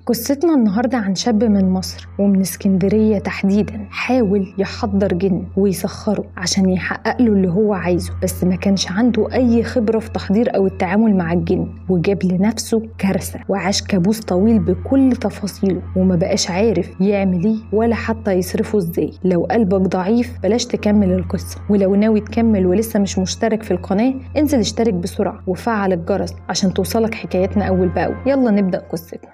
قصتنا النهاردة عن شاب من مصر ومن اسكندرية تحديدا حاول يحضر جن ويسخره عشان يحقق له اللي هو عايزه بس ما كانش عنده أي خبرة في تحضير أو التعامل مع الجن وجاب لنفسه كارثة وعاش كابوس طويل بكل تفاصيله وما بقاش عارف يعمل ايه ولا حتى يصرفه ازاي لو قلبك ضعيف بلاش تكمل القصة ولو ناوي تكمل ولسه مش مشترك في القناة انزل اشترك بسرعة وفعل الجرس عشان توصلك حكايتنا أول بأول يلا نبدأ قصتنا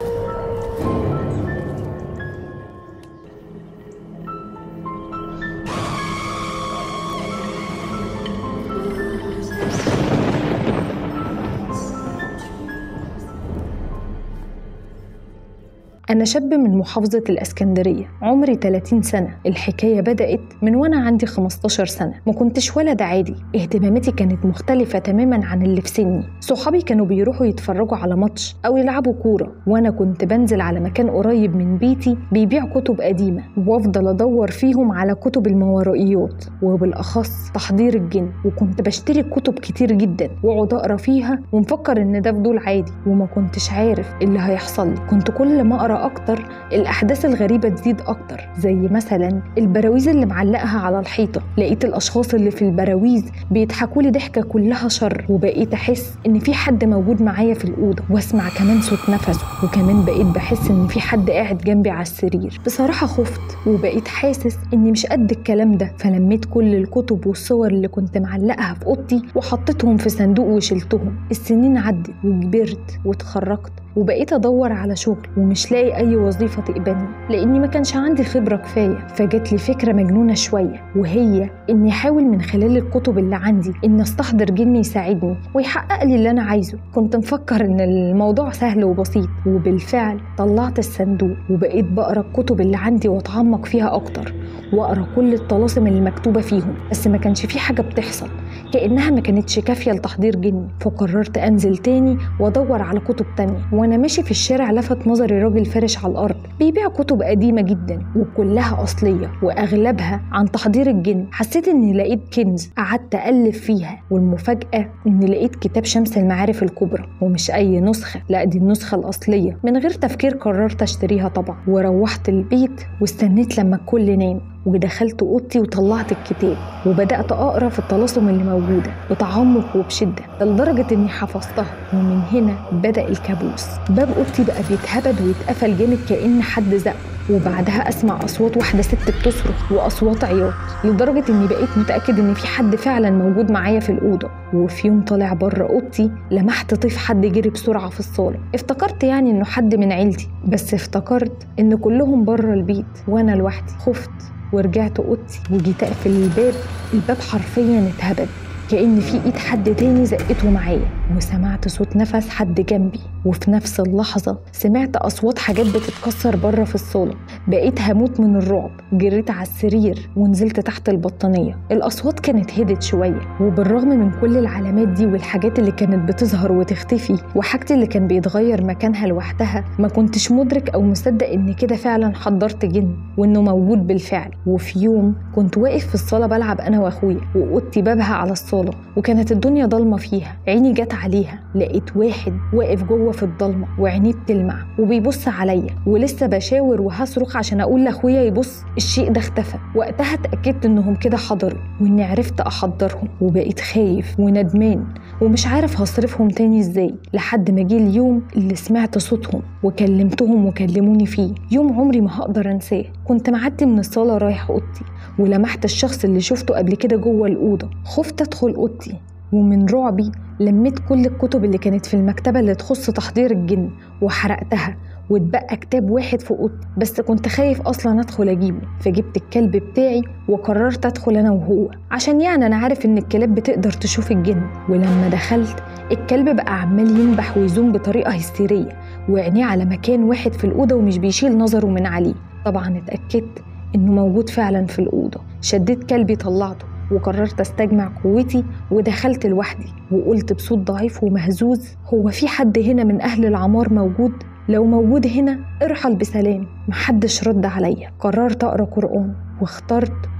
أنا شاب من محافظة الإسكندرية عمري 30 سنة الحكاية بدأت من وأنا عندي 15 سنة ما كنتش ولد عادي اهتماماتي كانت مختلفة تماما عن اللي في سني صحابي كانوا بيروحوا يتفرجوا على ماتش أو يلعبوا كورة وأنا كنت بنزل على مكان قريب من بيتي بيبيع كتب قديمة وأفضل أدور فيهم على كتب الماورائيات وبالأخص تحضير الجن وكنت بشتري كتب كتير جدا وأقعد أقرأ فيها ومفكر إن ده فضول عادي وما كنتش عارف اللي هيحصل لي كنت كل ما أقرأ أكتر الأحداث الغريبة تزيد أكتر زي مثلا البراويز اللي معلقها على الحيطة لقيت الأشخاص اللي في البراويز بيضحكوا لي ضحكة كلها شر وبقيت أحس إن في حد موجود معايا في الأوضة وأسمع كمان صوت نفسه وكمان بقيت بحس إن في حد قاعد جنبي على السرير بصراحة خفت وبقيت حاسس إني مش قد الكلام ده فلميت كل الكتب والصور اللي كنت معلقها في أوضتي وحطيتهم في صندوق وشلتهم السنين عدت وكبرت واتخرجت وبقيت ادور على شغل ومش لاقي اي وظيفه تقبلني لاني ما كانش عندي خبره كفايه فجت لي فكره مجنونه شويه وهي اني احاول من خلال الكتب اللي عندي اني استحضر جن يساعدني ويحقق لي اللي انا عايزه كنت مفكر ان الموضوع سهل وبسيط وبالفعل طلعت الصندوق وبقيت بقرا الكتب اللي عندي واتعمق فيها اكتر واقرا كل الطلاسم اللي مكتوبه فيهم بس ما كانش في حاجه بتحصل كانها ما كانتش كافيه لتحضير جني فقررت انزل تاني وادور على كتب تانية وانا ماشي في الشارع لفت نظري راجل فارش على الارض بيبيع كتب قديمه جدا وكلها اصليه واغلبها عن تحضير الجن حسيت اني لقيت كنز قعدت اقلب فيها والمفاجاه اني لقيت كتاب شمس المعارف الكبرى ومش اي نسخه لا دي النسخه الاصليه من غير تفكير قررت اشتريها طبعا وروحت البيت واستنيت لما الكل نام ودخلت اوضتي وطلعت الكتاب وبدات اقرا في الطلاسم اللي موجوده بتعمق وبشده لدرجه اني حفظتها ومن هنا بدا الكابوس باب اوضتي بقى بيتهبد ويتقفل جامد كان حد زق وبعدها اسمع اصوات واحده ست بتصرخ واصوات عياط لدرجه اني بقيت متاكد ان في حد فعلا موجود معايا في الاوضه وفي يوم طالع بره اوضتي لمحت طيف حد جري بسرعه في الصاله افتكرت يعني انه حد من عيلتي بس افتكرت ان كلهم بره البيت وانا لوحدي خفت ورجعت اوضتي وجيت اقفل الباب الباب حرفيا اتهبد كأن في ايد حد تاني زقته معايا وسمعت صوت نفس حد جنبي وفي نفس اللحظة سمعت أصوات حاجات بتتكسر بره في الصالة بقيت هموت من الرعب جريت على السرير ونزلت تحت البطانية الأصوات كانت هدت شوية وبالرغم من كل العلامات دي والحاجات اللي كانت بتظهر وتختفي وحاجتي اللي كان بيتغير مكانها لوحدها ما كنتش مدرك أو مصدق إن كده فعلا حضرت جن وإنه موجود بالفعل وفي يوم كنت واقف في الصالة بلعب أنا وأخويا وأوضتي بابها على الصالة وكانت الدنيا ضلمة فيها عيني جت عليها لقيت واحد واقف جوه في الضلمة وعينيه بتلمع وبيبص عليا ولسه بشاور وهصرخ عشان أقول لأخويا يبص الشيء ده اختفى وقتها اتأكدت إنهم كده حضروا وإني عرفت أحضرهم وبقيت خايف وندمان ومش عارف هصرفهم تاني إزاي لحد ما جه اليوم اللي سمعت صوتهم وكلمتهم وكلموني فيه يوم عمري ما هقدر أنساه كنت معدي من الصالة رايح أوضتي ولمحت الشخص اللي شفته قبل كده جوه الأوضة خفت أدخل أوضتي ومن رعبي لميت كل الكتب اللي كانت في المكتبة اللي تخص تحضير الجن وحرقتها واتبقى كتاب واحد في اوضتي بس كنت خايف اصلا ادخل اجيبه فجبت الكلب بتاعي وقررت ادخل انا وهو عشان يعني انا عارف ان الكلاب بتقدر تشوف الجن ولما دخلت الكلب بقى عمال ينبح ويزوم بطريقه هستيريه وعينيه على مكان واحد في الاوضه ومش بيشيل نظره من عليه طبعا اتاكدت انه موجود فعلا في الاوضه شديت كلبي طلعته وقررت استجمع قوتي ودخلت لوحدي وقلت بصوت ضعيف ومهزوز هو في حد هنا من اهل العمار موجود لو موجود هنا ارحل بسلام محدش رد عليا قررت اقرا قران واخترت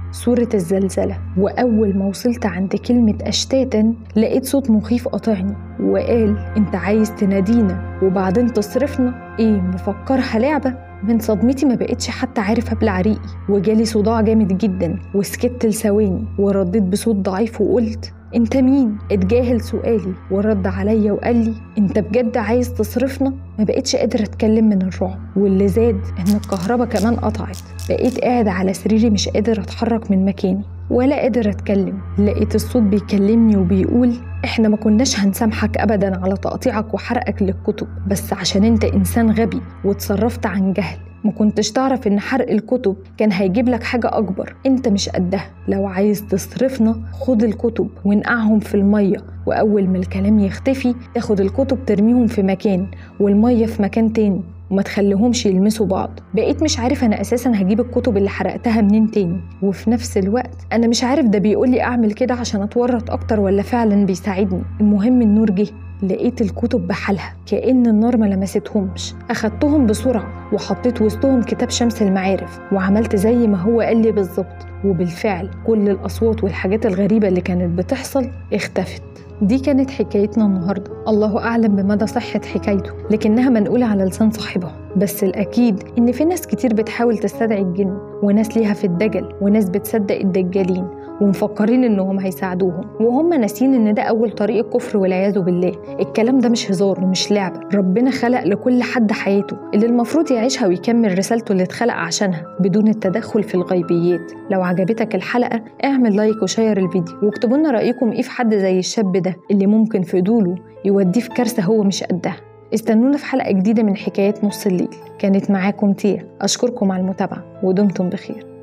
سورة الزلزلة وأول ما وصلت عند كلمة أشتاتا لقيت صوت مخيف قاطعني وقال أنت عايز تنادينا وبعدين تصرفنا إيه مفكرها لعبة من صدمتي ما بقتش حتى عارف ابلع ريقي وجالي صداع جامد جدا وسكت لثواني ورديت بصوت ضعيف وقلت انت مين اتجاهل سؤالي ورد عليا وقال لي انت بجد عايز تصرفنا ما بقتش قادر اتكلم من الرعب واللي زاد ان الكهرباء كمان قطعت بقيت قاعد على سريري مش قادر اتحرك من مكاني ولا قادر اتكلم لقيت الصوت بيكلمني وبيقول احنا ما كناش هنسامحك ابدا على تقطيعك وحرقك للكتب بس عشان انت انسان غبي وتصرفت عن جهل ما كنتش تعرف ان حرق الكتب كان هيجيب لك حاجة أكبر انت مش قدها لو عايز تصرفنا خد الكتب ونقعهم في المية وأول ما الكلام يختفي تاخد الكتب ترميهم في مكان والمية في مكان تاني وما تخليهمش يلمسوا بعض بقيت مش عارف انا اساسا هجيب الكتب اللي حرقتها منين تاني وفي نفس الوقت انا مش عارف ده بيقول لي اعمل كده عشان اتورط اكتر ولا فعلا بيساعدني المهم النور جه لقيت الكتب بحالها كأن النار ما لمستهمش أخدتهم بسرعة وحطيت وسطهم كتاب شمس المعارف وعملت زي ما هو قال لي بالظبط وبالفعل كل الأصوات والحاجات الغريبة اللي كانت بتحصل اختفت دي كانت حكايتنا النهارده الله اعلم بمدى صحه حكايته لكنها منقوله على لسان صاحبها بس الاكيد ان في ناس كتير بتحاول تستدعي الجن وناس ليها في الدجل وناس بتصدق الدجالين ومفكرين انهم هيساعدوهم وهم ناسين ان ده اول طريق الكفر والعياذ بالله الكلام ده مش هزار ومش لعبه ربنا خلق لكل حد حياته اللي المفروض يعيشها ويكمل رسالته اللي اتخلق عشانها بدون التدخل في الغيبيات لو عجبتك الحلقه اعمل لايك وشير الفيديو واكتبوا لنا رايكم ايه في حد زي الشاب ده اللي ممكن فضوله يوديه في كارثه هو مش قدها استنونا في حلقه جديده من حكايات نص الليل كانت معاكم تيا اشكركم على المتابعه ودمتم بخير